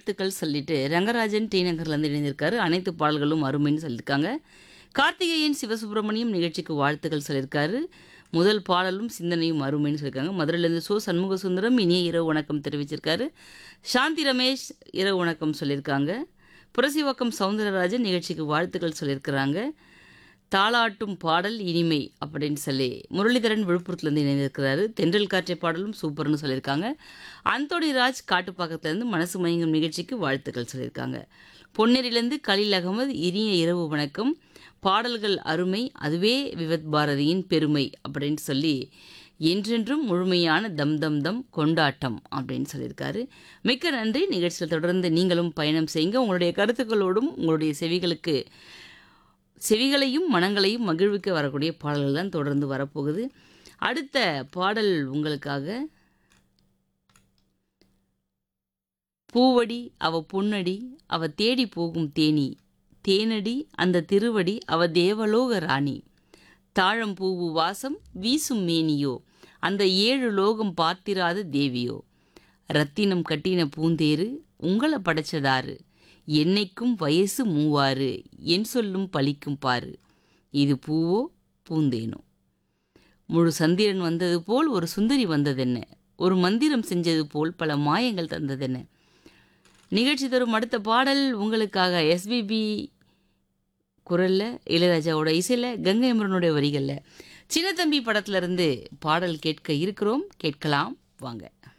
வாழ்த்துக்கள் சொல்லிட்டு ரங்கராஜன் டி நகர்லேருந்து இணைந்திருக்காரு அனைத்து பாடல்களும் அருமைன்னு சொல்லியிருக்காங்க கார்த்திகேயன் சிவசுப்பிரமணியம் நிகழ்ச்சிக்கு வாழ்த்துக்கள் சொல்லியிருக்காரு முதல் பாடலும் சிந்தனையும் அருமைன்னு சொல்லியிருக்காங்க மதுரையிலேருந்து சோ சண்முக சுந்தரம் இனிய இரவு வணக்கம் தெரிவிச்சிருக்காரு சாந்தி ரமேஷ் இரவு வணக்கம் சொல்லியிருக்காங்க புரசிவாக்கம் சவுந்தரராஜன் நிகழ்ச்சிக்கு வாழ்த்துக்கள் சொல்லியிருக்கிறாங்க தாளாட்டும் பாடல் இனிமை அப்படின்னு சொல்லி முரளிதரன் விழுப்புரத்துலேருந்து இணைந்திருக்கிறாரு தென்றல் காற்றை பாடலும் சூப்பர்னு சொல்லியிருக்காங்க அந்தோணி ராஜ் காட்டுப்பாக்கத்துலேருந்து மனசு மயங்கும் நிகழ்ச்சிக்கு வாழ்த்துக்கள் சொல்லியிருக்காங்க பொன்னேரியிலேருந்து கலீல் அகமது இனிய இரவு வணக்கம் பாடல்கள் அருமை அதுவே விவத் பாரதியின் பெருமை அப்படின்னு சொல்லி என்றென்றும் முழுமையான தம் தம் தம் கொண்டாட்டம் அப்படின்னு சொல்லியிருக்காரு மிக்க நன்றி நிகழ்ச்சியில் தொடர்ந்து நீங்களும் பயணம் செய்யுங்க உங்களுடைய கருத்துக்களோடும் உங்களுடைய செவிகளுக்கு செவிகளையும் மனங்களையும் மகிழ்விக்க வரக்கூடிய பாடல்கள் தான் தொடர்ந்து வரப்போகுது அடுத்த பாடல் உங்களுக்காக பூவடி அவ பொன்னடி அவ தேடி போகும் தேனி தேனடி அந்த திருவடி அவ தேவலோக ராணி தாழம் பூவு வாசம் வீசும் மேனியோ அந்த ஏழு லோகம் பார்த்திராத தேவியோ ரத்தினம் கட்டின பூந்தேரு உங்களை படைச்சதாரு என்னைக்கும் வயசு மூவாறு என் சொல்லும் பலிக்கும் பாரு இது பூவோ பூந்தேனோ முழு சந்திரன் வந்தது போல் ஒரு சுந்தரி வந்ததென்ன ஒரு மந்திரம் செஞ்சது போல் பல மாயங்கள் தந்ததென்ன நிகழ்ச்சி தரும் அடுத்த பாடல் உங்களுக்காக எஸ்பிபி குரலில் இளையராஜாவோட இசையில் கங்கை அமரனுடைய வரிகளில் சின்னத்தம்பி படத்துல இருந்து பாடல் கேட்க இருக்கிறோம் கேட்கலாம் வாங்க